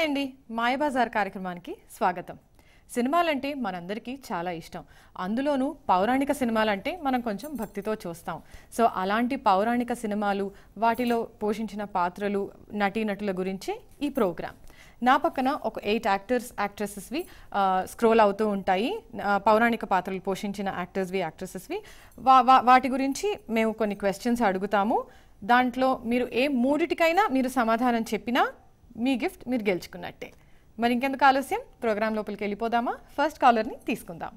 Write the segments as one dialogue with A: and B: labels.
A: అండి మాయబజార్ కార్యక్రమానికి స్వాగతం సినిమాలంటే మనందరికీ చాలా ఇష్టం అందులోనూ పౌరాణిక సినిమాలంటే మనం కొంచెం భక్తితో చూస్తాం సో అలాంటి పౌరాణిక సినిమాలు వాటిలో పోషించిన పాత్రలు నటీనటుల గురించి ఈ ప్రోగ్రామ్ నా పక్కన ఒక ఎయిట్ యాక్టర్స్ యాక్ట్రెసెస్వి స్క్రోల్ అవుతూ ఉంటాయి ఆ, పౌరాణిక పాత్రలు పోషించిన యాక్టర్స్వి యాక్ట్రెసెస్వి వా వా- వాటి గురించి మేము కొన్ని క్వశ్చన్స్ అడుగుతాము దాంట్లో మీరు ఏ మూడిటికైనా మీరు సమాధానం చెప్పినా మీ గిఫ్ట్ మీరు గెలుచుకున్నట్టే మరి ఇంకెందుకు ఆలస్యం ప్రోగ్రామ్ లోపలికి వెళ్ళిపోదామా ఫస్ట్ కాలర్ని తీసుకుందాం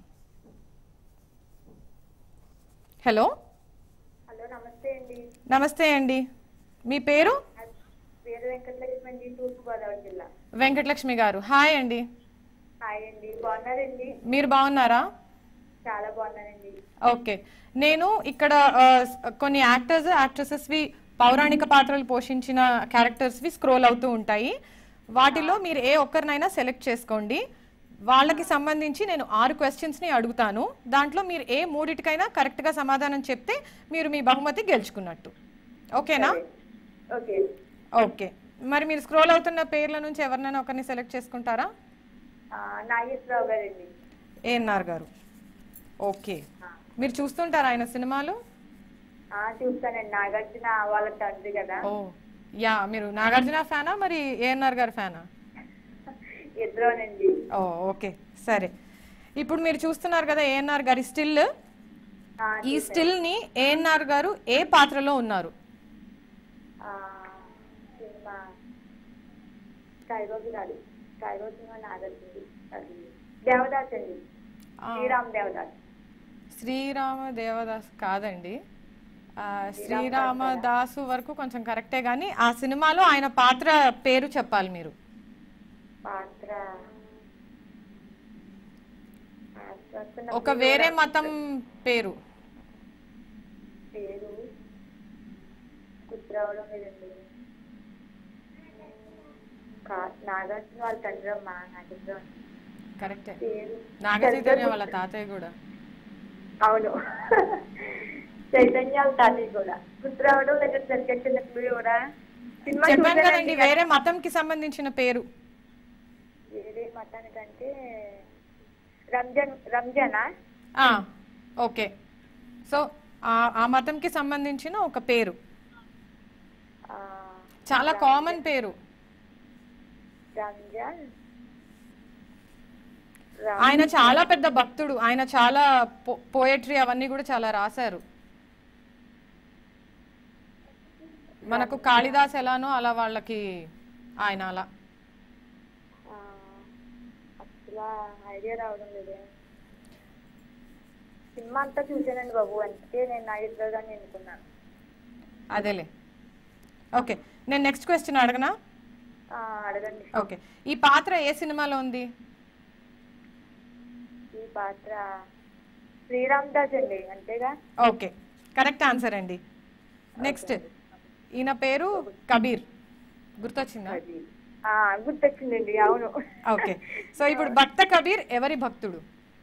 A: హలో
B: హలో నమస్తే అండి
A: నమస్తే అండి మీ పేరు
B: పేరు వెంకటలక్ష్మి అండి తూర్పు గోదావరి జిల్లా
A: వెంకటలక్ష్మి గారు హాయ్ అండి
B: హాయ్ అండి బాగున్నారండి
A: మీరు బాగున్నారా
B: చాలా బాగున్నానండి
A: ఓకే నేను ఇక్కడ ఆ, స్- కొన్ని యాక్టర్స్ యాక్ట్రెసెస్వి పౌరాణిక పాత్రలు పోషించిన క్యారెక్టర్స్వి స్క్రోల్ అవుతూ ఉంటాయి వాటిలో మీరు ఏ ఒక్కరినైనా సెలెక్ట్ చేసుకోండి వాళ్ళకి సంబంధించి నేను ఆరు క్వశ్చన్స్ని అడుగుతాను దాంట్లో మీరు ఏ మూడిటికైనా కరెక్ట్గా సమాధానం చెప్తే మీరు మీ బహుమతి గెలుచుకున్నట్టు ఓకేనా
B: ఓకే
A: ఓకే మరి మీరు స్క్రోల్ అవుతున్న పేర్ల నుంచి ఎవరినైనా ఒకరిని సెలెక్ట్ చేసుకుంటారా
B: ఆ, నాగేశ్వరరావు గారండి
A: ఏఎన్ఆర్ గారు ఓకే మీరు చూస్తుంటారా ఆయన సినిమాలు
B: ఆ, చూస్తానండి నాగార్జున వాళ్ళ తండ్రి కదా
A: ఓ యా మీరు నాగార్జున ఫ్యానా మరి ఏఎన్ఆర్ గారి ఫ్యానా
B: ఇద్దరునండి
A: ఓ ఓకే సరే ఇప్పుడు మీరు చూస్తున్నారు కదా ఏఎన్ఆర్ గారి స్టిల్
B: ఆ,
A: ఈ స్టిల్ ని ఏఎన్ఆర్ గారు ఏ పాత్రలో ఉన్నారు
B: ఆ, సినిమా స్కైబాబు కాదు స్కైబాబు సినిమా నాగార్జున అది దేవదాస్ అండి
A: ఆ.
B: శ్రీరామ్ దేవదాస్
A: శ్రీరామ దేవదాస్ కాదండి ఆ, శ్రీరామదాసు వరకు కొంచెం కరెక్టే కానీ ఆ సినిమాలో ఆయన పాత్ర పేరు చెప్పాలి మీరు
B: పాత్ర పాత్ర
A: ఒక వేరే మతం పేరు
B: పేరు గుర్తురావడం లేదండి కా- నాగార్జున వాళ్ళ తండ్రి అమ్మ నాగేశ్వరం
A: కరెక్టే
B: పేరు
A: నాగచైతన్య వాళ్ళ తాతయ్య కూడా
B: అవును చైతన్య వాళ్ళ తాతయ్య కూడా గుర్తురావడం లేదా సరిగ్గా చిన్నప్పుడు కూడా సినిమా
A: చెప్పాను
B: చూసానండి
A: కదండి వేరే మతంకి సంబంధించిన పేరు
B: వేరే మతానికంటే రంజాన్ రంజానా
A: ఆ, ఓకే సో ఆ- ఆ మతంకి సంబంధించిన ఒక పేరు
B: ఆ,
A: చాలా కామన్ పేరు
B: రంజాన్
A: ఆయన చాలా పెద్ద భక్తుడు ఆయన చాలా పోయట్రీ అవన్నీ కూడా చాలా రాశారు మనకు కాళిదాస్ ఎలానో అలా వాళ్ళకి ఆయన అలా
B: ఆ, అసలు ఐడియా రావడం లేదే సినిమా అంతా చూసానండి బాబు అందుకే నేను నాగేశ్వర గారిని ఎన్నుకున్నాను
A: అదేలే ఓకే నేను నెక్స్ట్ క్వశ్చన్ అడగనా
B: ఆ, అడగండి
A: ఓకే ఈ పాత్ర ఏ సినిమాలో ఉంది
B: ఈ పాత్ర శ్రీరామ్ దాస్ అండి అంతేగా
A: ఓకే కరెక్ట్ ఆన్సర్ అండి నెక్స్ట్ ఈయన పేరు కబీర్ గుర్తొచ్చిందా
B: ఆ, గుర్తొచ్చిందండి అవును
A: ఓకే సో ఇప్పుడు భక్త కబీర్ ఎవరి భక్తుడు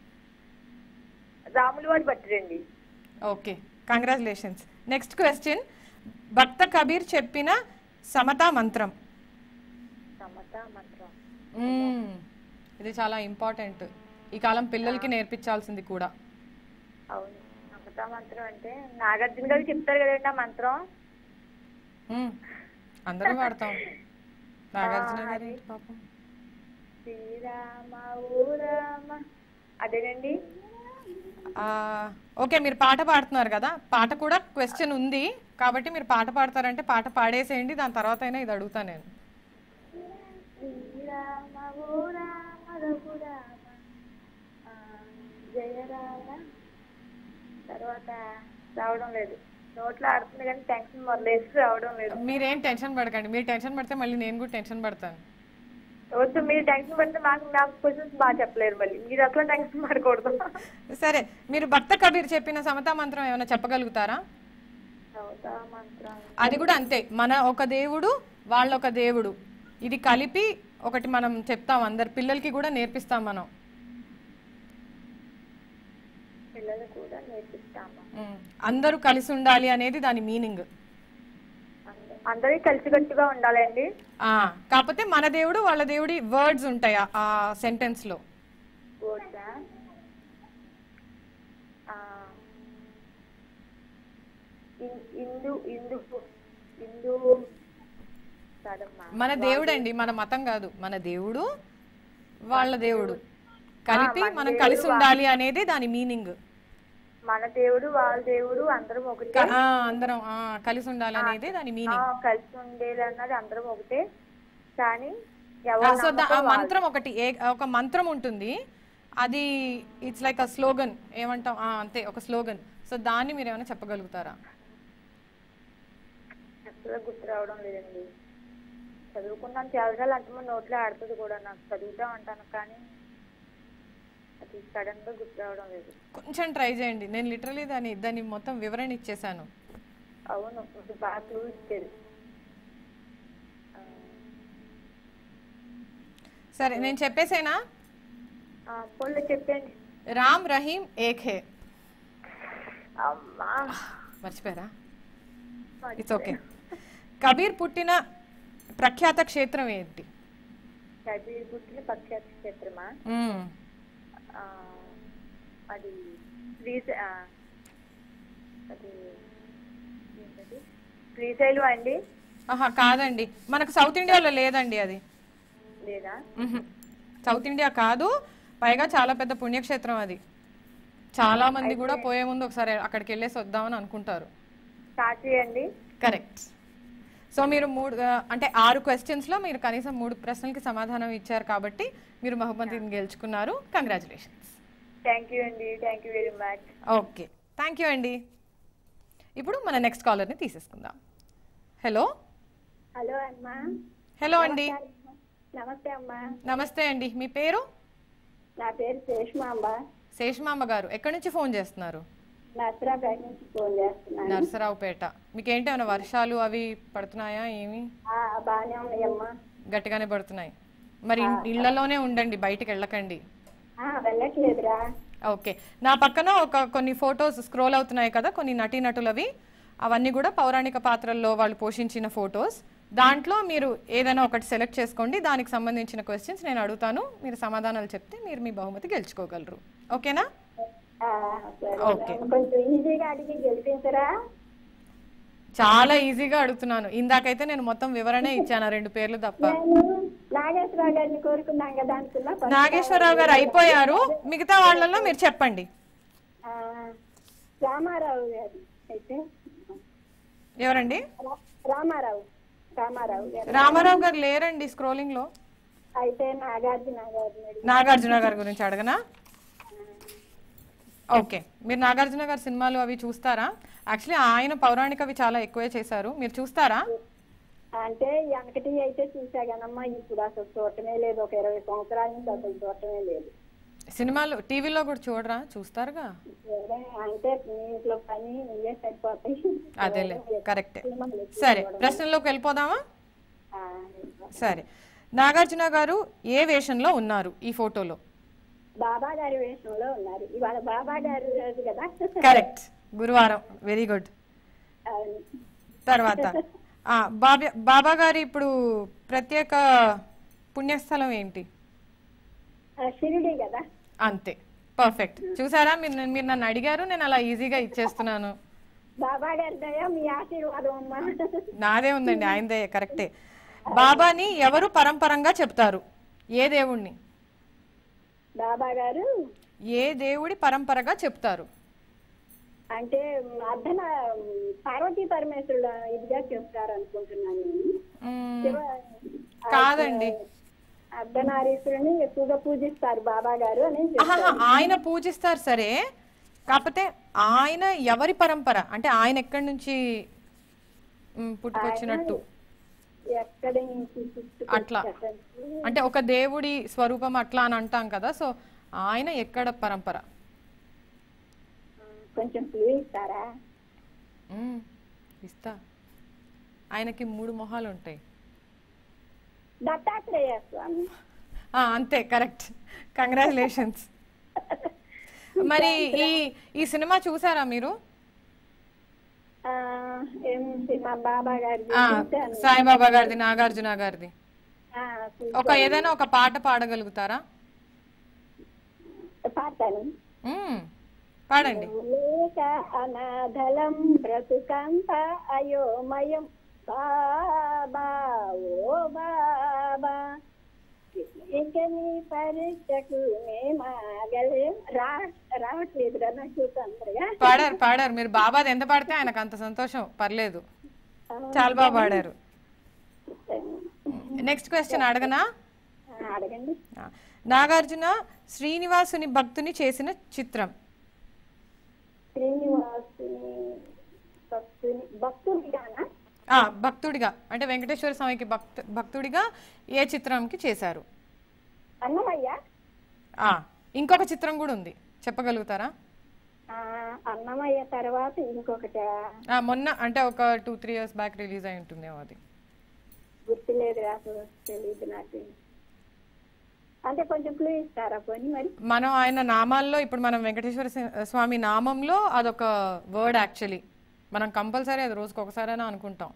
B: రాములు వారి భట్టుడండి
A: ఓకే కంగ్రాచులేషన్స్ నెక్స్ట్ క్వశ్చన్ భక్త కబీర్ చెప్పిన సమతా మంత్రం
B: సమత మంత్రం
A: మ్మ్. ఇది చాలా ఇంపార్టెంట్ ఈ కాలం పిల్లలకి నేర్పించాల్సింది కూడా
B: అవును సమత మంత్రం అంటే నాగార్జున గారు చెప్తారు కదండి ఆ మంత్రం
A: మ్మ్. అందరూ వాడతాం నాగార్జున గారి పాపం
B: శ్రీరామ ఓ రామ అదేనండి
A: ఆ, ఓకే మీరు పాట పాడుతున్నారు కదా పాట కూడా క్వశ్చన్ ఉంది కాబట్టి మీరు పాట పాడతారంటే పాట పాడేసేయండి దాని తర్వాత అయినా ఇది అడుగుతాను నేను
B: శ్రీరామ ఓ రామ రఘురామ ఆ, జయ రామ తర్వాత రావడం లేదు నోట్లో ఆడుతుంది కానీ టెన్షన్ మొదలేసి రావడం లేదు
A: మీరేం టెన్షన్ పడకండి మీరు టెన్షన్ పడితే మళ్ళీ నేను కూడా టెన్షన్ పడతాను
B: వద్దు మీరు టెన్షన్ పడితే మాకు నాకు క్వశ్చన్స్ బాగా చెప్పలేరు మళ్ళీ మీరు అసలు టెన్షన్ పడకూడదు
A: సరే మీరు భక్త కబీర్ చెప్పిన సమతా మంత్రం ఏమైనా చెప్పగలుగుతారా
B: చదువుతా మంత్రం
A: అది కూడా అంతే మన ఒక దేవుడు వాళ్ళ ఒక దేవుడు ఇది కలిపి ఒకటి మనం చెప్తాం అందరు పిల్లలకి కూడా నేర్పిస్తాం మనం
B: పిల్లలు కూడా నేర్పిస్తాము
A: ఉమ్, అందరూ కలిసి ఉండాలి అనేది దాని మీనింగ్
B: అందరం అందరూ కలిసికట్టుగా ఉండాలండి
A: ఆ, కాకపోతే మన దేవుడు వాళ్ళ దేవుడి వర్డ్స్ ఉంటాయి ఆ- ఆ సెంటెన్స్ లో
B: ఓట్సా ఇందు ఇందు ఇందు కాదమ్మా
A: మన దేవుడు అండి మన మతం కాదు మన దేవుడు వాళ్ళ దేవుడు కలిపి
B: మన
A: మనం
B: దేవుడు
A: కలిసి ఉండాలి అనేది దాని మీనింగ్
B: మన దేవుడు వాళ్ళ దేవుడు అందరం ఒకటే
A: అందరం ఆ, కలిసి ఉండాలి అనేది దాని
B: ఆ,
A: మీనింగ్
B: కలిసి ఉండేది అన్నది అందరం ఒకటే కానీ ఎవరి
A: సో దా- ఆ
B: నమ్మకం
A: మంత్రం ఒకటి ఏ- ఒక మంత్రం ఉంటుంది అది ఇట్స్ లైక్ అ స్లోగన్ ఏమంటాం ఆ, అంతే ఒక స్లోగన్ సో దాన్ని మీరు ఏమైనా చెప్పగలుగుతారా
B: అసలు గుర్తు రావడం లేదండి చదువుకున్నాను చాలా అంతమంది నోట్లో ఆడుతుంది కూడా నాకు చదువుతా ఉంటాను కానీ అది సడన్ గా గుర్తు రావడం లేదు
A: కొంచెం ట్రై చేయండి నేను లిటరలీ దాని దాన్ని మొత్తం వివరణ ఇచ్చేసాను
B: అవును ఇది బాగా క్లూ ఇచ్చారు ఆ,
A: సరే నేను చెప్పేసేనా
B: ఆ, పొల్లు చెప్పండి
A: రామ్ రహీం ఏక్ హే
B: అమ్మా
A: మర్చిపోయారా ఇట్స్ ఓకే కబీర్ పుట్టిన ప్రఖ్యాత క్షేత్రం ఏంటి
B: కబీర్ పుట్టిన ప్రఖ్యాత క్షేత్రమా
A: మ్మ్.
B: ఆ, అది శ్రీశ ఆ, అది ఏంటది శ్రీశైలం అండి
A: ఆహా కాదండి మనకు సౌత్ ఇండియాలో లేదండి అది
B: లేదా
A: మ్హూ. సౌత్ ఇండియా కాదు పైగా చాలా పెద్ద పుణ్యక్షేత్రం అది చాలా మంది కూడా పోయే ముందు ఒకసారి అక్కడికి వెళ్ళేసి వద్దామని అనుకుంటారు
B: కాశీ అండి
A: కరెక్ట్ సో మీరు మూడు ఆ, అంటే ఆరు questions లో మీరు కనీసం మూడు ప్రశ్నలకి సమాధానం ఇచ్చారు కాబట్టి మీరు బహుమతిని గెలుచుకున్నారు కంగ్రాచులేషన్స్
B: థ్యాంక్ యూ అండి thank you very much
A: okay thank you అండి ఇప్పుడు మన నెక్స్ట్ కాలర్ని తీసేసుకుందాం హలో
B: హలో అమ్మా
A: హలో అండి
B: నమస్తే అమ్మా
A: నమస్తే అండి మీ పేరు
B: నా పేరు శేషమాంబ
A: శేషమామ గారు ఎక్కడి నుంచి ఫోన్ చేస్తున్నారు
B: నర్సరాపేట నుంచి ఫోన్ చేస్తున్నాను
A: నరసరావుపేట మీకు ఏంటి ఏమైనా వర్షాలు అవి పడుతున్నాయా ఏమి
B: ఆ, బాగానే ఉన్నాయమ్మా
A: గట్టిగానే పడుతున్నాయి మరి ఇన్- ఇళ్లలోనే ఉండండి బయటికి వెళ్ళకండి
B: ఆ, వెళ్ళట్లేదురా
A: ఓకే నా పక్కన ఒక కొన్ని ఫొటోస్ స్క్రోల్ అవుతున్నాయి కదా కొన్ని నటీనటులవి అవన్నీ కూడా పౌరాణిక పాత్రల్లో వాళ్ళు పోషించిన ఫొటోస్ దాంట్లో మీరు ఏదైనా ఒకటి సెలెక్ట్ చేసుకోండి దానికి సంబంధించిన క్వశ్చన్స్ నేను అడుగుతాను మీరు సమాధానాలు చెప్తే మీరు మీ బహుమతి గెలుచుకోగలరు ఓకేనా
B: ఆ, సరే
A: ఓకే.
B: కొంచెం ఈజీగా అడిగి గెలిపించరా
A: చాలా ఈజీగా అడుగుతున్నాను ఇందాకైతే నేను మొత్తం వివరణే ఇచ్చాను ఆ రెండు పేర్లు తప్ప
B: నేను నాగేశ్వరరావు గారిని కోరుకున్నాం కదా అనుకున్నా ఫస్ట్
A: నాగేశ్వరరావు గారు అయిపోయారు మిగతా వాళ్ళల్లో మీరు చెప్పండి
B: ఆ, రామారావు గారు అయితే
A: ఎవరండి
B: రా- రామారావు రామారావు గారు
A: రామారావు గారు లేరండి స్క్రోలింగ్ లో
B: అయితే నాగార్జున గారిని అడిగి-
A: నాగార్జున గారి గురించి అడగనా ఓకే మీరు నాగార్జున గారి సినిమాలు అవి చూస్తారా యాక్చువల్లీ ఆయన పౌరాణికవి చాలా ఎక్కువే చేశారు మీరు చూస్తారా
B: అంటే వెనకటి అయితే చూసా కానమ్మా ఇప్పుడు అసలు చూడటమే లేదు ఒక ఇరవై సంవత్సరాల నుంచి అసలు చూడటమే లేదు
A: సినిమాలు టీవీలో కూడా చూడరా చూస్తారుగా
B: సరే, అంటే మీ ఇంట్లో పని ఇవే సరిపోతాయి
A: అదేలే కరెక్టే సరే ప్రశ్నలోకి వెళ్ళిపోదామా
B: ఆ,
A: సరే నాగార్జున గారు ఏ వేషంలో ఉన్నారు ఈ ఫోటోలో
B: బాబా గారి వేషంలో ఉన్నారు ఇవాళ బాబా గారి రోజు కదా
A: కరెక్ట్ గురువారం వెరీ గుడ్
B: అవును.
A: తర్వాత ఆ, బాబా బాబా గారి ఇప్పుడు ప్రత్యేక పుణ్యస్థలం ఏంటి
B: ఆ, షిరిడి కదా
A: అంతే పర్ఫెక్ట్ చూసారా మీరు నన్ను- మీరు నన్ను అడిగారు నేను అలా ఈజీగా ఇచ్చేస్తున్నాను
B: బాబా గారి దయ మీ ఆశీర్వాదం అమ్మా
A: నాదే ఉందండి ఆయనదే కరెక్టే బాబాని ఎవరు పరంపరంగా చెప్తారు ఏ దేవుణ్ణి
B: బాబా గారు
A: ఏ దేవుడి పరంపరగా చెప్తారు
B: అంటే అర్ధన పార్వతీ పరమేశ్వరుడు ఇదిగా చెప్తారు అనుకుంటున్నాను నేను
A: మ్మ్,
B: శివ-
A: కాదండి
B: అర్ధనారీశ్వరుని ఎక్కువగా పూజిస్తారు బాబా గారు అని
A: ఆహాహా, ఆయన పూజిస్తారు సరే కాకపోతే ఆయన ఎవరి పరంపర అంటే ఆయన ఎక్కడి నుంచి మ్, పుట్టుకొచ్చినట్టు
B: ఎక్కడి నుంచి
A: అట్లా.
B: పుట్టుకొచ్చారంటే
A: అంటే ఒక దేవుడి స్వరూపం అట్లా అని అంటాం కదా సో ఆయన ఎక్కడ పరంపర
B: కొంచెం క్లూ ఇస్తారా
A: మ్, ఇస్తా ఆయనకి మూడు మొహాలు ఉంటాయి
B: దత్తాత్రేయ స్వామి
A: ఆ, అంతే కరెక్ట్ కంగ్రాచులేషన్స్ మరి ఈ ఈ సినిమా చూసారా మీరు
B: ఆ, ఏం సినిమా బాబా గారిది
A: ఆ,
B: చూశాను.
A: సాయిబాబా గారిది నాగార్జున గారిది
B: ఆ, చూ-
A: ఒక ఏదైనా ఒక పాట పాడగలుగుతారా
B: పాడతాను
A: మ్మ్. పాడండి
B: లేక అనాథలం బ్రతుకంత అయోమయం బాబా ఓ బాబా ఇక నీ పరీక్షకు మేమాగలేం రా రావట్లేదురా నాకు తొందరగా
A: పాడారు పాడారు మీరు బాబాది ఎంత పాడితే ఆయనకు అంత సంతోషం పర్లేదు చాలా బాగా పాడారు నెక్స్ట్ క్వశ్చన్ అడగనా
B: ఆ, అడగండి
A: ఆ, నాగార్జున శ్రీనివాసుని భక్తుని చేసిన చిత్రం
B: శ్రీనివాసుని భక్తుని భక్తునిగానా
A: ఆ, భక్తుడిగా అంటే వెంకటేశ్వర స్వామికి భక్త భక్తుడిగా ఏ చిత్రంకి చేశారు
B: అన్నమయ్య
A: ఆ, ఇంకొక చిత్రం కూడా ఉంది చెప్పగలుగుతారా
B: ఆ, అన్నమయ్య తర్వాత ఇంకొకటి
A: ఆ, మొన్న అంటే ఒక two three years back release అయి ఉంటుందేమో అది
B: గుర్తులేదు రాసు తెలియదు నాకు అంటే కొంచెం క్లూ ఇస్తారా పోనీ మరి
A: మనం ఆయన నామాల్లో ఇప్పుడు మనం వెంకటేశ్వర సి- స్వామి నామంలో అదొక వర్డ్ యాక్చువల్లీ మనం కంపల్సరీ అది రోజుకి ఒకసారైనా అనుకుంటాం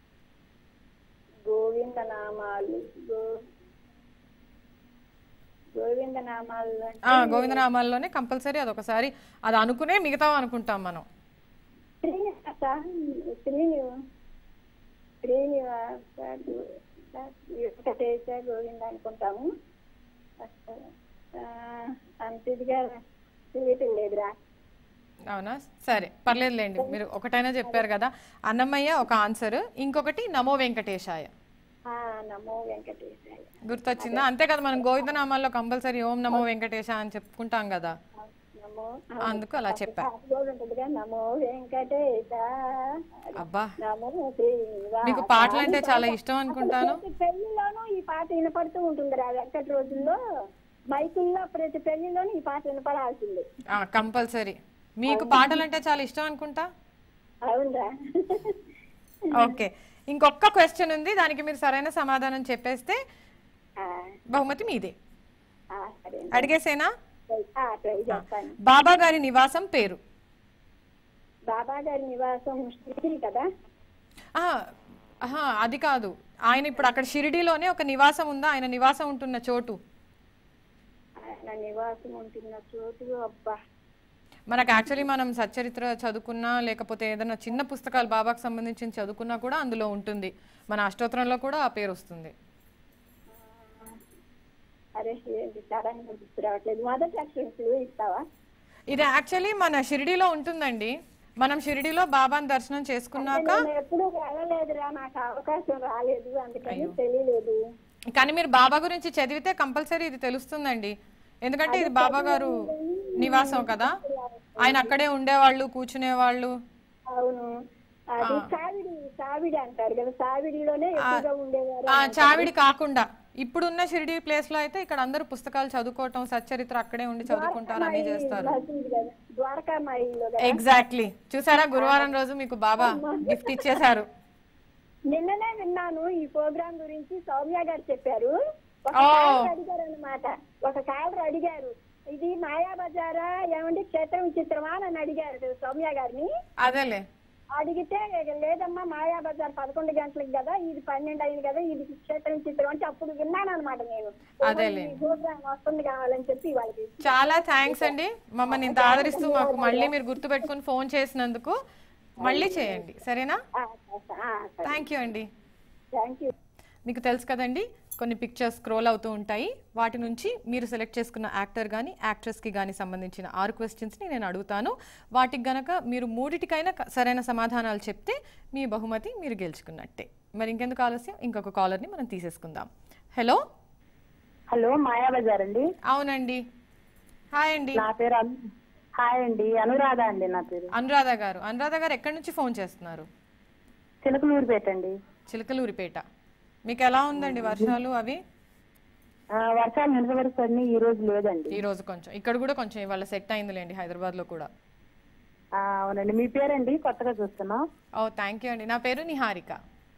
B: గోవింద నామాలు గో గోవింద నామాలు అంటే
A: ఆ, గోవింద నామాల్లోనే కంపల్సరీ అది ఒకసారి అది అనుకునే మిగతా అనుకుంటాం మనం
B: శ్రీనివాస శ్రీనివా శ్రీనివాస గో- వెంకటేశ గోవింద అనుకుంటాము ఆ, అంత ఇదిగా తెలియటం లేదురా
A: అవునా సరే పర్లేదులేండి మీరు ఒకటైనా చెప్పారు కదా అన్నమయ్య ఒక ఆన్సర్ ఇంకొకటి నమో వెంకటేశాయ
B: ఆ, నమో వెంకటేశాయ
A: గుర్తొచ్చిందా అంతే కదా మనం గోవింద నామాల్లో కంపల్సరీ ఓం నమో వెంకటేశ అని చెప్పుకుంటాం కదా
B: నమో
A: అందుకు అలా చెప్పా
B: పాట కూడా ఉంటుందిగా నమో వెంకటేశ
A: అబ్బా
B: నమో శ్రీనివాస
A: మీకు పాటలు అంటే చాలా ఇష్టం అనుకుంటాను
B: ప్రతి పెళ్లిలోనూ ఈ పాట వినపడుతూ ఉంటుంది రా వెంకట రోజుల్లో మైకుల్లో ప్రతి పెళ్లిలోనూ ఈ పాట వినపడాల్సింది
A: కంపల్సరీ మీకు పాటలు అంటే చాలా ఇష్టం అనుకుంటా
B: అవునరా
A: ఓకే ఇంకొక క్వశ్చన్ ఉంది దానికి మీరు సరైన సమాధానం చెప్పేస్తే
B: ఆ,
A: బహుమతి మీదే
B: ఆ, సరే
A: అడిగేసేనా
B: ఆ, ట్రై చేస్తాను
A: బాబా గారి నివాసం పేరు
B: బాబా గారి నివాసం శ్రీ కదా
A: ఆ, ఆహా, అది కాదు ఆయన ఇప్పుడు అక్కడ షిరిడీలోనే ఒక నివాసం ఉందా ఆయన నివాసం ఉంటున్న చోటు
B: ఆయన నివాసం ఉంటున్న చోటు అబ్బా
A: మనకు యాక్చువల్లీ మనం సచ్చరిత్ర చదువుకున్నా లేకపోతే ఏదైనా చిన్న పుస్తకాలు బాబాకు సంబంధించిన చదువుకున్నా కూడా అందులో ఉంటుంది మన అష్టోత్తరంలో కూడా ఆ పేరు వస్తుంది
B: అరే ఏంటి సడన్ గా గుర్తు రావట్లేదు మొదటి అక్షరం clue ఇస్తావా
A: ఇది యాక్చువల్లీ మన షిరిడీలో ఉంటుందండి మనం షిరిడీలో బాబాని దర్శనం చేసుకున్నాక
B: నేను ఎప్పుడు వెళ్ళలేదురా నాకు అవకాశం రాలేదు అందుకని తెలియలేదు
A: కానీ మీరు బాబా గురించి చదివితే కంపల్సరీ ఇది తెలుస్తుందండి ఎందుకంటే ఇది బాబా గారు నివాసం కదా ఆయన అక్కడే ఉండేవాళ్ళు కూర్చునేవాళ్ళు
B: అవును అది సావిడి సావిడి అంటారు కదా సావిడిలోనే ఎక్కువగా ఉండేవారు
A: ఆ చావిడి కాకుండా ఇప్పుడున్న షిరిడి ప్లేస్ లో అయితే ఇక్కడ అందరూ పుస్తకాలు చదువుకోవటం సచ్చరిత్ర అక్కడే ఉండి చదువుకుంటారు అన్ని చేస్తారు
B: రాసింది కదా ద్వారకామాయిలో కదా
A: ఎగ్జాక్ట్లీ చూసారా గురువారం రోజు మీకు బాబా గిఫ్ట్ ఇచ్చేశారు
B: నిన్ననే విన్నాను ఈ ప్రోగ్రామ్ గురించి సౌమ్య గారు చెప్పారు ఒక
A: ఓ.
B: కాలర్ అడిగారు అనమాట ఒక కాలర్ అడిగారు ఇది మాయా బజారా ఏమండి క్షేత్రం చిత్రమా అని అడిగారు సౌమ్య గారిని
A: అదేలే
B: అడిగితే లేదమ్మా మాయా బజార్ పదకొండు గంటలకు కదా ఇది పన్నెండు అయింది కదా ఇది క్షేత్రం చిత్రం అంటే అప్పుడు విన్నాను అనమాట నేను
A: అదేలే.
B: ఈ ప్రోగ్రామ్ వస్తుంది కావాలని చెప్పి వాళ్ళకి
A: చాలా థ్యాంక్స్ అండి మమ్మల్ని ఇంత ఆదరిస్తూ మాకు మళ్ళీ మీరు గుర్తుపెట్టుకుని ఫోన్ చేసినందుకు మళ్ళీ చేయండి సరేనా థ్యాంక్ యూ అండి
B: థ్యాంక్ యూ
A: మీకు తెలుసు కదండి కొన్ని పిక్చర్స్ స్క్రోల్ అవుతూ ఉంటాయి వాటి నుంచి మీరు సెలెక్ట్ చేసుకున్న యాక్టర్ కానీ యాక్ట్రెస్కి కానీ సంబంధించిన ఆరు క్వశ్చన్స్ని నేను అడుగుతాను వాటికి గనక మీరు మూడిటికైనా క- సరైన సమాధానాలు చెప్తే మీ బహుమతి మీరు గెలుచుకున్నట్టే మరి ఇంకెందుకు ఆలస్యం ఇంకొక కాలర్ని మనం తీసేసుకుందాం హలో
C: హలో మాయా బజార్ అండి
A: అవునండి హాయ్ అండి
C: నా పేరు అను- హాయ్ అండి అనురాధ అండి నా పేరు
A: అనురాధ గారు అనురాధ గారు ఎక్కడి నుంచి ఫోన్ చేస్తున్నారు
C: చిలకలూరుపేట అండి
A: చిలకలూరిపేట మీకు ఎలా ఉందండి వర్షాలు అవి
C: ఆ, వర్షాలు నిన్న వరకు పడినాయి, ఈ రోజు లేదండి
A: ఈ రోజు కొంచెం ఇక్కడ కూడా కొంచెం ఇవాళ సెట్ అయిందిలేండి హైదరాబాద్లో కూడా
C: ఆ, అవునండి మీ పేరండి కొత్తగా చూస్తున్నా
A: ఓ థ్యాంక్ యూ అండి నా పేరు Niharika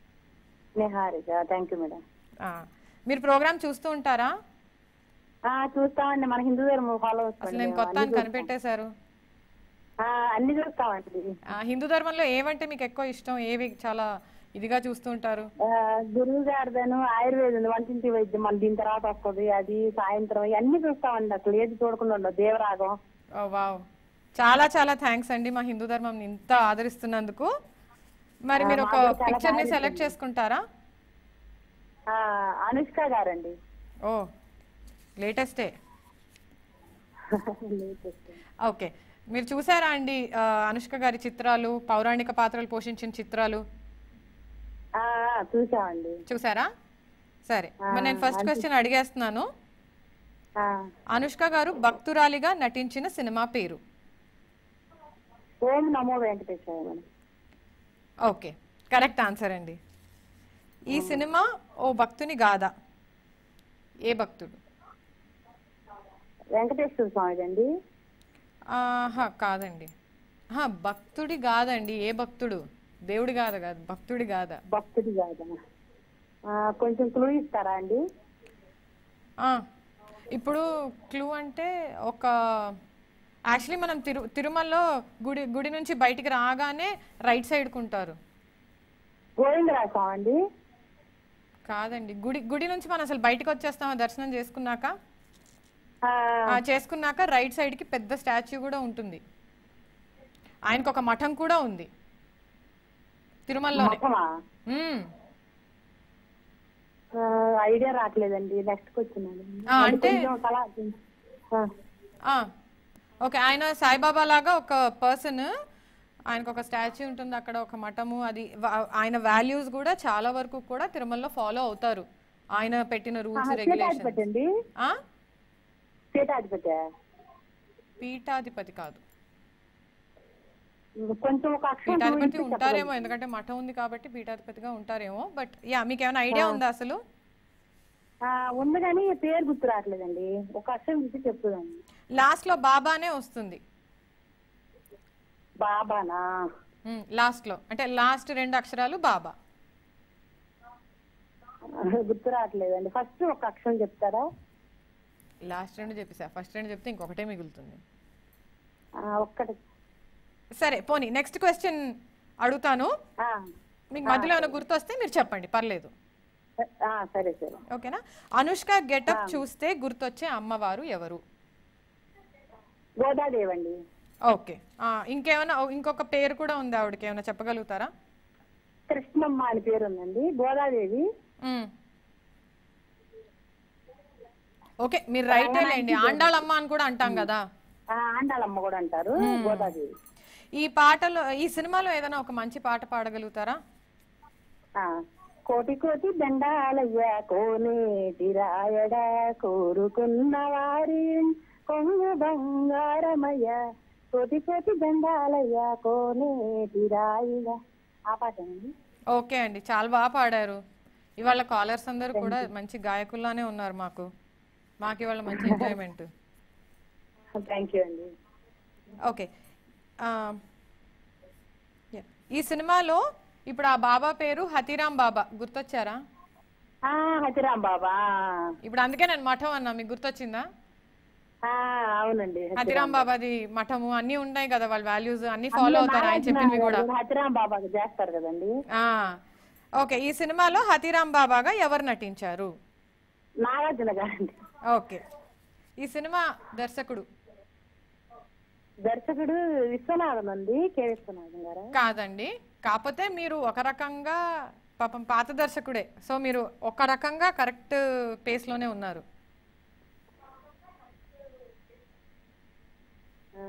C: Niharika thank you madam
A: ఆ, మీరు ప్రోగ్రామ్ చూస్తూ ఉంటారా
C: ఆ, చూస్తామండి మన హిందూ ధర్మం ఫాలో
A: అసలు నేను కొత్త అని కనిపెట్టేశారు
C: ఆ, అన్ని చూస్తామండి
A: ఆ, హిందూ ధర్మంలో ఏవంటే మీకు ఎక్కువ ఇష్టం ఏవి చాలా ఇదిగా చూస్తూ ఉంటారు
C: ఆ, గురువు గారిదను ఆయుర్వేదం వంటింటి వైద్యం మన దీని తర్వాత వస్తుంది అది సాయంత్రం అన్ని చూస్తామండి అసలు ఏది చూడకుండా ఉండదు దేవరాగం
A: ఓ వావ్ చాలా చాలా థ్యాంక్స్ అండి మా హిందూ ధర్మం ఇంత ఆదరిస్తున్నందుకు మరి మీరు ఒక
C: మాకు చాలా
A: పిక్చర్ ని
C: బాగా
A: సెలెక్ట్ చేసుకుంటారా
C: ఆ, అనుష్క గారండి
A: ఓ లేటెస్టే ఓకే మీరు చూసారా అండి ఆ, అనుష్క గారి చిత్రాలు పౌరాణిక పాత్రలు పోషించిన చిత్రాలు
C: ఆ, ఆ, చూసామండి
A: చూసారా సరే మరి నేను ఫస్ట్ క్వశ్చన్ అడిగేస్తున్నాను
C: ఆ,
A: అనుష్క గారు భక్తురాలిగా నటించిన సినిమా పేరు
C: Om Namo Venkateswara madam
A: okay correct answer అండి ఈ సినిమా ఓ భక్తుని గాథ ఏ భక్తుడు
C: వెంకటేశ్వర స్వామి అండి
A: ఆహా కాదండి ఆహా, భక్తుడి కాదండి ఏ భక్తుడు దేవుడి గాథ కాదు భక్తుడి గాథ
C: భక్తుడి కాదా ఆ, కొంచెం క్లూ ఇస్తారా అండి
A: ఆ, ఇప్పుడు క్లూ అంటే ఒక యాక్చువల్లీ మనం తిరు తిరుమలలో గుడి గుడి నుంచి బయటికి రాగానే రైట్ సైడ్కి ఉంటారు
C: గోవిందరాజ స్వామి అండి
A: కాదండి గుడి గుడి నుంచి మనం అసలు బయటకు వచ్చేస్తామా దర్శనం చేసుకున్నాక
C: ఆ,
A: ఆ, చేసుకున్నాక రైట్ సైడ్కి పెద్ద స్టాచ్యూ కూడా ఉంటుంది ఆయనకు ఒక మఠం కూడా ఉంది తిరుమలలోనే
C: మఠమా
A: మ్మ్.
C: ఆ, ఐడియా రావట్లేదండి నెక్స్ట్ వచ్చినాను
A: ఆ, అంటే
C: కళ ఆ,
A: ఆ, ఓకే ఆయన సాయిబాబా లాగా ఒక పర్సన్ ఆయనకు ఒక స్టాచ్యూ ఉంటుంది అక్కడ ఒక మఠము అది వా- ఆయన వాల్యూస్ కూడా చాలా వరకు కూడా తిరుమలలో ఫాలో అవుతారు ఆయన పెట్టిన రూల్స్ రెగ్యులేషన్
C: పీఠాధిపతి అండి పీఠాధిపతి
A: పీఠాధిపతి కాదు
C: కొంచెం ఒక అక్షరం
A: పీఠాధిపతి
C: చూపించి
A: ఉంటారేమో ఎందుకంటే మఠం ఉంది కాబట్టి పీఠాధిపతిగా ఉంటారేమో బట్ యా మీకు ఏమైనా ఐడియా ఉందా అసలు
C: ఆ, ఉంది కానీ పేరు గుర్తు రావట్లేదండి ఒక అక్షరం ఇచ్చి చెప్పుదండి
A: లాస్ట్ లో బాబానే వస్తుంది
C: బాబానా
A: లాస్ట్ లో అంటే లాస్ట్ రెండు అక్షరాలు బాబా
C: గుర్తు రావట్లేదండి ఫస్ట్ ఒక అక్షరం చెప్తారా
A: లాస్ట్ రెండు చెప్పేసా ఫస్ట్ రెండు చెప్తే ఇంకొకటే మిగులుతుంది
C: ఆ, ఒక్కటి
A: సరే పోనీ నెక్స్ట్ క్వశ్చన్ అడుగుతాను
C: ఆ,
A: మీకు మధ్యలో ఏమైనా గుర్తొస్తే మీరు చెప్పండి పర్లేదు
C: ఆ, సరే సరే
A: ఓకేనా అనుష్క గెటప్ చూస్తే గుర్తొచ్చే అమ్మవారు ఎవరు
C: గోదాదేవి అండి
A: ఓకే ఆ, ఇంకేమైనా ఓ, ఇంకొక పేరు కూడా ఉంది ఆవిడకి ఏమైనా చెప్పగలుగుతారా
C: కృష్ణమ్మ అని పేరు ఉందండి గోదాదేవి
A: మ్మ్. ఓకే మీరు రైటే లేండి ఆండాళమ్మ అని కూడా అంటాం కదా
C: ఆ, ఆండాలమ్మ కూడా అంటారు గోదాదేవి
A: ఈ పాటలో ఈ సినిమాలో ఏదైనా ఒక మంచి పాట పాడగలుగుతారా
C: ఆ, కోటి కోటి దండాలయ్య కోనేటి రాయడ కోరుకున్న వారి కొంగ బంగారమయ్య కోటి కోటి దండాలయ్య కోనేటి రాయడ ఆ పాట అండి
A: ఓకే అండి చాలా బాగా పాడారు ఇవాళ కాలర్స్ అందరూ కూడా మంచి గాయకుల్లానే ఉన్నారు మాకు మాకు ఇవాళ మంచి ఎంజాయ్మెంట్
C: థ్యాంక్ యూ అండి
A: ఓకే ఆ, yeah. ఈ సినిమాలో ఇప్పుడు ఆ బాబా పేరు హతీరాం బాబా గుర్తొచ్చారా
C: ఆ, హతిరాం బాబా
A: ఇప్పుడు అందుకే నేను మఠం అన్నా మీకు గుర్తొచ్చిందా
C: ఆ, అవునండి
A: హతీరాం బాబాది మఠము అన్నీ ఉన్నాయి కదా వాళ్ళ వాల్యూస్ అన్ని ఫాలో అవుతారు ఆయన చెప్పింది కూడా
C: హతిరాం బాబా చేస్తారు కదండి
A: ఆ, ఓకే ఈ సినిమాలో హతీరాం బాబాగా ఎవరు నటించారు
C: నాగార్జున గారండి
A: ఓకే ఈ సినిమా దర్శకుడు
C: దర్శకుడు విశ్వనాథన్ అండి కె విశ్వనాథన్ గారా
A: కాదండి కాకపోతే మీరు ఒక రకంగా పాపం పాత దర్శకుడే సో మీరు ఒక రకంగా కరెక్ట్ పేస్లోనే ఉన్నారు
C: ఆ,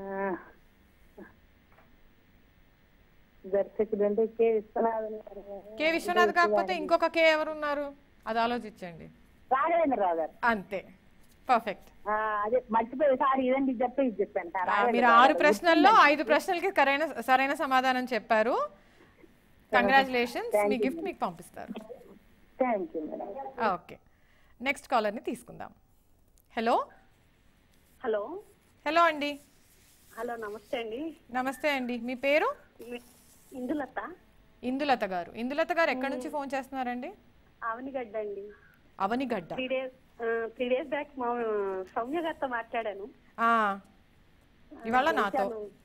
C: దర్శకుడు అంటే కె విశ్వనాథన్ గారు
A: కే విశ్వనాథ్ కాకపోతే ఇంకొక కే ఎవరు ఉన్నారు అది ఆలోచించండి
C: రాఘవేంద్రరావు గారు
A: అంతే పర్ఫెక్ట్
C: ఆ, అదే మర్చిపోయి సార్ ఇదండి ఇది చెప్పి ఇది చెప్పాను సార్
A: మీరు ఆరు ప్రశ్నల్లో ఐదు ప్రశ్నలకి సరైన సరైన సమాధానం చెప్పారు కంగ్రాచులేషన్స్ మీ గిఫ్ట్ మీకు పంపిస్తారు
C: thank you madam
A: okay next కాలర్ని తీసుకుందాం హలో
D: హలో
A: హలో అండి
D: హలో నమస్తే అండి
A: నమస్తే అండి మీ పేరు
D: మీ- ఇందులత
A: ఇందులత గారు ఇందులత గారు ఎక్కడి నుంచి ఫోన్ చేస్తున్నారండి
D: ఆవనిగడ్డ అండి
A: Avanigadda
D: three days three days back మా సౌమ్య గారితో మాట్లాడాను
A: ఆ, ఇవాళ నాతో
D: కలిశాను. ఆ,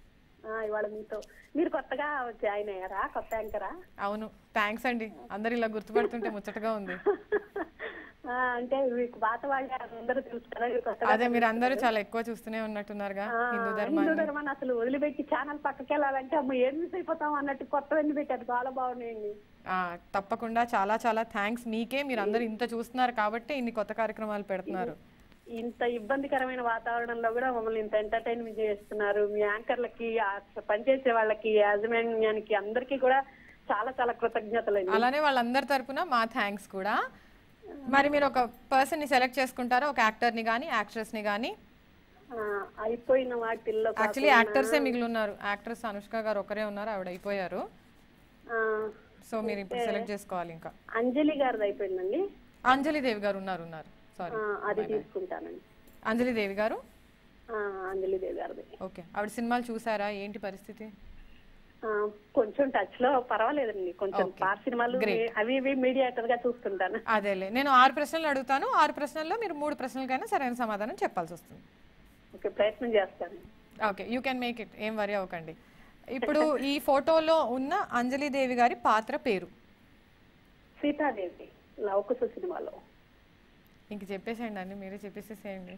D: ఆ, ఇవాళ మీతో మీరు కొత్తగా జాయిన్ అయ్యారా కొత్త యాంకరా
A: అవును థ్యాంక్స్ అండి అందరు ఇలా గుర్తుపడుతుంటే ముచ్చటగా ఉంది
D: ఆ, అంటే మీకు పాత వాళ్ళే అందరూ తెలుసు కదా మీరు కొత్తగా
A: అదే మీరు అందరూ చాలా ఎక్కువ చూస్తూనే ఉన్నట్టున్నారుగా
D: ఆ,
A: హిందూ
D: హిందూ
A: ధర్మాన్ని
D: ధర్మాన్ని అసలు వదిలిపెట్టి ఛానల్ పక్కకి వెళ్ళాలంటే అమ్మ ఏం మిస్ అయిపోతాం అన్నట్టు కొత్తవన్నీ పెట్టారు చాలా బాగున్నాయండి
A: ఆ, తప్పకుండా చాలా చాలా థ్యాంక్స్ మీకే మీరు అందరూ ఇంత చూస్తున్నారు కాబట్టి ఇన్ని కొత్త కార్యక్రమాలు పెడుతున్నారు
D: ఇంత ఇబ్బందికరమైన వాతావరణంలో కూడా మమ్మల్ని ఇంత ఎంటర్టైన్మెంట్ చేస్తున్నారు మీ యాంకర్లకి ఆ పనిచేసే వాళ్ళకి యాజమాన్యానికి అందరికీ కూడా చాలా చాలా కృతజ్ఞతలండి
A: అలానే వాళ్ళందరి తరపున మా థ్యాంక్స్ కూడా మరి మీరు ఒక పర్సన్ ని సెలెక్ట్ చేసుకుంటారా ఒక యాక్టర్ ని కానీ యాక్ట్రెస్ ని కానీ
D: ఆ, అయిపోయిన వాటిల్లో
A: యాక్చువల్లీ యాక్టర్సే మిగిలి ఉన్నారు యాక్ట్రెస్ అనుష్క గారు ఒకరే ఉన్నారు ఆవిడ అయిపోయారు
D: ఆ,
A: సో మీరు ఇప్పుడు సెలెక్ట్ చేసుకోవాలి ఇంకా
D: అంజలి గారిది అయిపోయిందండి
A: అంజలి దేవి గారు ఉన్నారు ఉన్నారు సారీ
D: ఆ, అది తీసుకుంటానండి
A: అంజలి దేవి గారు
D: ఆ, అంజలి దేవి గారిది
A: ఓకే ఆవిడ సినిమాలు చూసారా ఏంటి పరిస్థితి
D: ఆ, కొంచెం టచ్ లో పర్వాలేదండి కొంచెం పాత సినిమాలు అవి ఇవి మీడియేటర్ గా చూస్తుంటాను
A: అదేలే నేను ఆరు ప్రశ్నలు అడుగుతాను ఆరు ప్రశ్నల్లో మీరు మూడు ప్రశ్నలకైనా సరైన సమాధానం చెప్పాల్సి వస్తుంది
D: ఓకే ప్రయత్నం చేస్తాను
A: okay you can make it ఏం వరి అవ్వకండి ఇప్పుడు ఈ ఫోటోలో ఉన్న అంజలి దేవి గారి పాత్ర పేరు
D: సీతాదేవి లవకుశ సినిమాలో
A: ఇంక చెప్పేసేయండి అండి మీరే చెప్పేసేసేయండి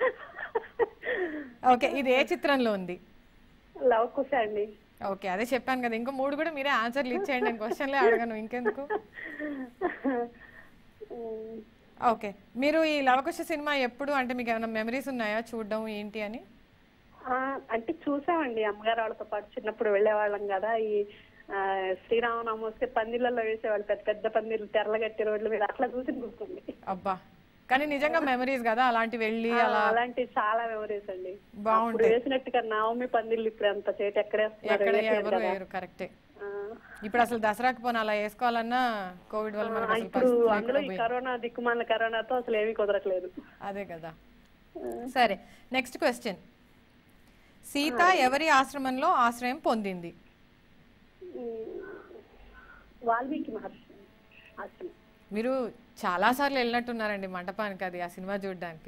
A: ఓకే ఇది ఏ చిత్రంలో ఉంది
D: లవకుశ అండి
A: ఓకే అదే చెప్పాను కదా ఇంకో మూడు కూడా మీరే ఆన్సర్లు ఇచ్చేయండి నేను క్వశ్చన్లే అడగను ఇంకెందుకు
D: ఉమ్,
A: ఓకే మీరు ఈ లవకుశ సినిమా ఎప్పుడు అంటే మీకు ఏమైనా మెమరీస్ ఉన్నాయా చూడడం ఏంటి అని
D: ఆ, అంటే చూసామండి అమ్మగారు వాళ్ళతో పాటు చిన్నప్పుడు వెళ్ళేవాళ్ళం కదా ఈ ఆ, శ్రీరామనవమి వస్తే పందిళ్ళలో వేసేవాళ్ళు పెద్ద పెద్ద పందిళ్ళు తెరలగట్టి రోడ్ల మీద అట్లా చూసి గుర్తుంది
A: అబ్బా కానీ నిజంగా మెమరీస్ కదా అలాంటి వెళ్ళి
D: ఆ,
A: అలా
D: అలాంటి చాలా మెమరీస్ అండి
A: బాగుంటాయి.
D: అప్పుడు వేసినట్టుగా నవమి పందిళ్ళు ఇప్పుడు అంత చేతి ఎక్కడేస్తున్నారు
A: ఎక్కడ
D: వేయట్లేదు
A: ఎవరు
D: కదా.
A: వేయరు కరెక్టే
D: ఆ,
A: ఇప్పుడు అసలు దసరాకి పోనీ అలా వేసుకోవాలన్నా కోవిడ్ వల్ల మనకు అసలు
D: ఇప్పుడు
A: పరిస్థితి
D: అందులో
A: లేకుండా
D: ఈ కరోనా దిక్కుమాల కరోనాతో అసలు ఏమీ కుదరట్లేదు
A: అదే కదా సరే నెక్స్ట్ క్వశ్చన్ సీత ఎవరి ఆశ్రమంలో ఆశ్రయం పొందింది
D: ఉమ్, వాల్మీకి మహర్షి ఆశ్రమం
A: మీరు చాలా సార్లు వెళ్ళినట్టున్నారండి మంటపానికి అది ఆ సినిమా చూడడానికి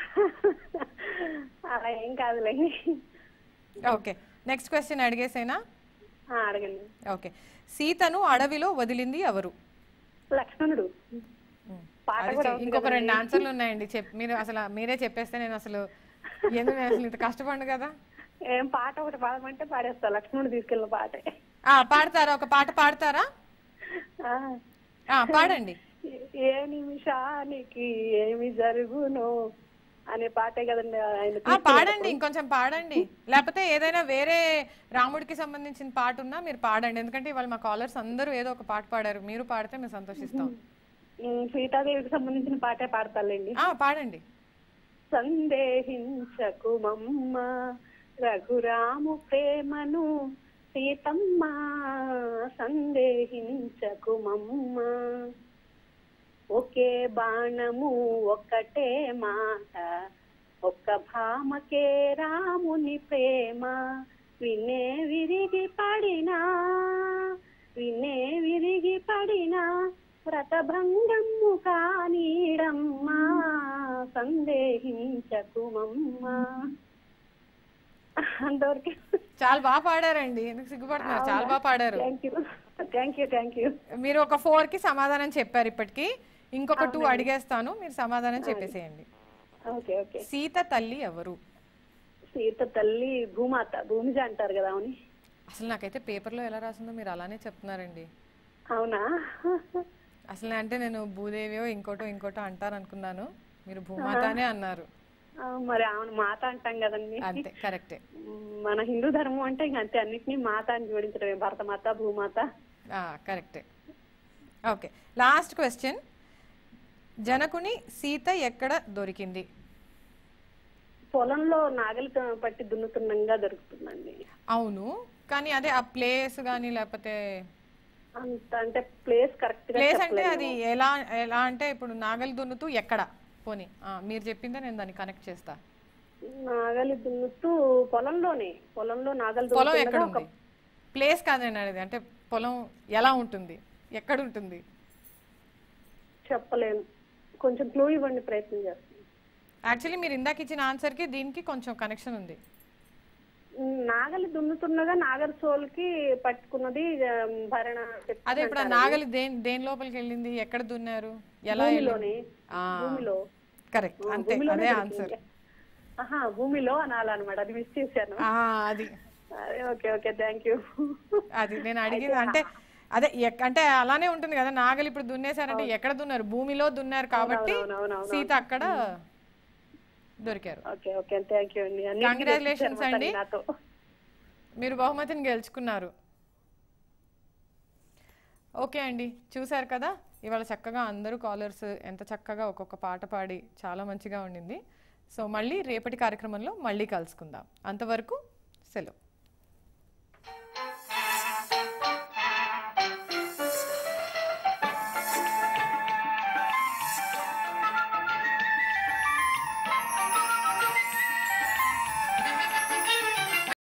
D: అలా ఏం కాదులేండి
A: ఓకే నెక్స్ట్ క్వశ్చన్ అడిగేసేనా
D: ఆ, అడగండి
A: ఓకే సీతను అడవిలో వదిలింది ఎవరు
D: లక్ష్మణుడు పాట
A: అది
D: కూడా
A: చె- ఇంకొక రెండు ఆన్సర్లు ఉన్నాయండి చెప్ మీరు అసలు మీరే చెప్పేస్తే నేను అసలు ఎందుకు నేను అసలు ఇంత కష్టపడి కదా
D: ఏం పాట ఒకటి పాడమంటే పాడేస్తా లక్ష్మణుడు తీసుకెళ్ళిన పాటే
A: ఆ పాడతారా ఒక పాట పాడతారా
D: ఆ,
A: ఆ పాడండి
D: ఏ నిమిషానికి ఏమి జరుగునో అనే పాటే కదండి ఆయన
A: ఆ పాడండి ఇంకొంచెం పాడండి లేకపోతే ఏదైనా వేరే రాముడికి సంబంధించిన పాట ఉన్నా మీరు పాడండి ఎందుకంటే ఇవాళ మా కాలర్స్ అందరూ ఏదో ఒక పాట పాడారు మీరు పాడితే మేము సంతోషిస్తాం
D: ఉమ్, సీతాదేవికి సంబంధించిన పాటే పాడతాలేండి
A: ఆ పాడండి
D: సందేహించకు మమ్మ రఘురాము ప్రేమను సీతమ్మ సందేహించకు మమ్మ ఒకే బాణము ఒక్కటే మాట ఒక్క భామకే రాముని ప్రేమ వినే విరిగి పడినా వినే విరిగి పడినా వ్రతభంగము కానీడమ్మా సందేహించకు మమ్మ అంతవరకు
A: చాలా బాగా పాడారండి ఎందుకు సిగ్గుపడుతున్నారు చాలా బాగా పాడారు
D: thank you thank you thank you
A: మీరు ఒక ఫోర్ కి సమాధానం చెప్పారు ఇప్పటికి ఇంకొక టూ అడిగేస్తాను మీరు సమాధానం చెప్పేసేయండి
D: ఓకే ఓకే
A: సీత తల్లి ఎవరు
D: సీత తల్లి భూమాత భూమిజ అంటారు కదా అవుని
A: అసలు నాకైతే పేపర్లో ఎలా రాసిందో మీరు అలానే చెప్తున్నారండి
D: అవునా
A: అసలు అంటే నేను భూదేవియో ఇంకోటో ఇంకోటో అంటారు అనుకున్నాను మీరు భూమాతానే అన్నారు
D: ఆ, మరి అవును మాత అంటాం కదండి
A: అంతే కరెక్టే
D: మన హిందూ ధర్మం అంటే ఇంక అంతే అన్నిటినీ మాత అని జోడించడమే భరతమాత భూమాత
A: కరెక్టే ఓకే లాస్ట్ క్వశ్చన్ జనకుని సీత ఎక్కడ దొరికింది
D: పొలంలో నాగలి పట్టి దున్నుతుండగా దొరుకుతుందండి
A: అవును కానీ అదే ఆ ప్లేస్ కానీ లేకపోతే
D: అంత అంటే ప్లేస్ కరెక్ట్ గా
A: ప్లేస్ అంటే అది ఎలా ఎలా అంటే ఇప్పుడు నాగలి దున్నుతూ ఎక్కడ పోనీ ఆ, మీరు చెప్పిందే నేను దాన్ని కనెక్ట్ చేస్తా
D: నాగలి దున్నుతూ పొలంలోనే పొలంలో నాగలి
A: పొలం ఎక్కడ
D: దున్నుతుండగా
A: ఉంది ప్లేస్ కాదండి అనేది అంటే పొలం ఎలా ఉంటుంది ఎక్కడ ఉంటుంది
D: చెప్పలేను కొంచెం క్లూ ఇవ్వండి ప్రయత్నం చేస్తాను
A: యాక్చువల్లీ మీరు ఇందాక ఇచ్చిన ఆన్సర్కి దీనికి కొంచెం కనెక్షన్ ఉంది
D: నాగలి దున్నుతున్నగా నాగర్ సోల్కి పట్టుకున్నది ఆ, భరణ
A: అదే ఇప్పుడు ఆ నాగలి దేని దేని లోపలికి వెళ్ళింది ఎక్కడ దున్నారు ఎలా
D: భూమిలోని భూమిలో
A: కరెక్ట్ అంతే
D: భూమిలోనే
A: అదే
D: దొరికింది.
A: ఆన్సర్
D: ఆహా భూమిలో అనాలన్నమాట అది మిస్ చేశాను
A: అది
D: అదే ఓకే ఓకే థ్యాంక్ యూ
A: అది నేను అడిగింది అంటే అదే ఎక్- అంటే అలానే ఉంటుంది కదా నాగలి ఇప్పుడు దున్నేశారంటే ఎక్కడ దున్నారు భూమిలో దున్నారు కాబట్టి
D: అవునవునవును.
A: సీత అక్కడ దొరికారు
D: ఓకే ఓకే థ్యాంక్ యూ అండి అన్నిటికీ
A: Congratulations
D: తెప్పించారు
A: అండి.
D: నాతో
A: మీరు బహుమతిని గెలుచుకున్నారు ఓకే అండి చూశారు కదా ఇవాళ చక్కగా అందరూ కాలర్స్ ఎంత చక్కగా ఒక్కొక్క పాట పాడి చాలా మంచిగా ఉండింది సో మళ్ళీ రేపటి కార్యక్రమంలో మళ్ళీ కలుసుకుందాం అంతవరకు సెలవు